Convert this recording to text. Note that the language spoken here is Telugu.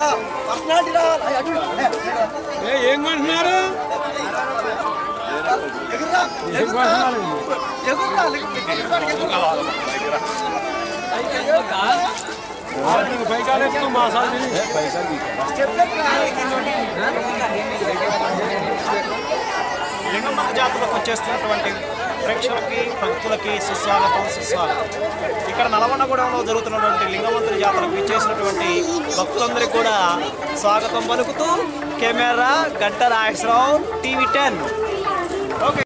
పర్సనాలిటీ రావాలి అటు ఏం కొంటున్నారు ఎగుర్రా ఎగుర్రా ఎగుర్రా పైకాలు మా సార్ లింగమ్మ జాతరకు వచ్చేస్తున్నటువంటి ప్రేక్షకులకి భక్తులకి సుస్వాగతం సుస్వాగతం ఇక్కడ నలవన్నగూడెంలో జరుగుతున్నటువంటి లింగమంతుడి జాతరకు ఇచ్చేసినటువంటి భక్తులందరికీ కూడా స్వాగతం పలుకుతూ కెమెరా గంట నాగేశ్వరరావు టీవీ టెన్ ఓకే